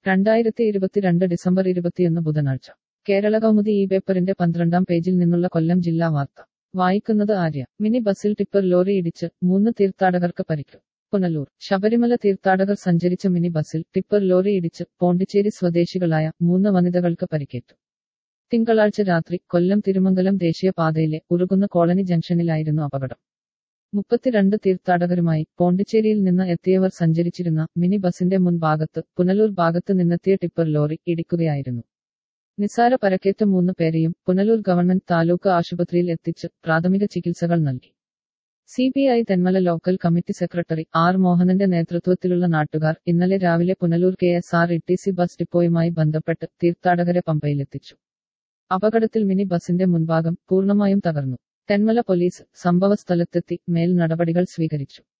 രണ്ടായിരത്തി ഇരുപത്തിരണ്ട് ഡിസംബർ ഇരുപത്തിയൊന്ന് ബുധനാഴ്ച കേരള കൗമുദി ഈ പേപ്പറിന്റെ പന്ത്രണ്ടാം പേജിൽ നിന്നുള്ള കൊല്ലം ജില്ലാ വാർത്ത വായിക്കുന്നത് ആര്യ മിനി ബസിൽ ടിപ്പർ ലോറി ഇടിച്ച് മൂന്ന് തീർത്ഥാടകർക്ക് പരിക്ക് പുനലൂർ ശബരിമല തീർത്ഥാടകർ സഞ്ചരിച്ച മിനി ബസിൽ ടിപ്പർ ലോറി ഇടിച്ച് പോണ്ടിച്ചേരി സ്വദേശികളായ മൂന്ന് വനിതകൾക്ക് പരിക്കേറ്റു തിങ്കളാഴ്ച രാത്രി കൊല്ലം തിരുമംഗലം ദേശീയപാതയിലെ ഉറുകുന്ന കോളനി ജംഗ്ഷനിലായിരുന്നു അപകടം മുപ്പത്തിരണ്ട് തീർത്ഥാടകരുമായി പോണ്ടിച്ചേരിയിൽ നിന്ന് എത്തിയവർ സഞ്ചരിച്ചിരുന്ന മിനി ബസിന്റെ മുൻഭാഗത്ത് പുനലൂർ ഭാഗത്ത് നിന്നെത്തിയ ടിപ്പർ ലോറി ഇടിക്കുകയായിരുന്നു നിസാര പരക്കേറ്റ മൂന്ന് പേരെയും പുനലൂർ ഗവൺമെന്റ് താലൂക്ക് ആശുപത്രിയിൽ എത്തിച്ച് പ്രാഥമിക ചികിത്സകൾ നൽകി C B I Thenmala local committee secretary R മോഹനന്റെ നേതൃത്വത്തിലുള്ള നാട്ടുകാർ ഇന്നലെ രാവിലെ Punalur K S R T C bus ബസ് ഡിപ്പോയുമായി ബന്ധപ്പെട്ട് തീർത്ഥാടകരെ പമ്പയിലെത്തിച്ചു അപകടത്തിൽ മിനി ബസിന്റെ മുൻഭാഗം പൂർണ്ണമായും തകർന്നു തെന്മല പോലീസ് സംഭവസ്ഥലത്തെത്തി മേൽ നടപടികൾ സ്വീകരിച്ചു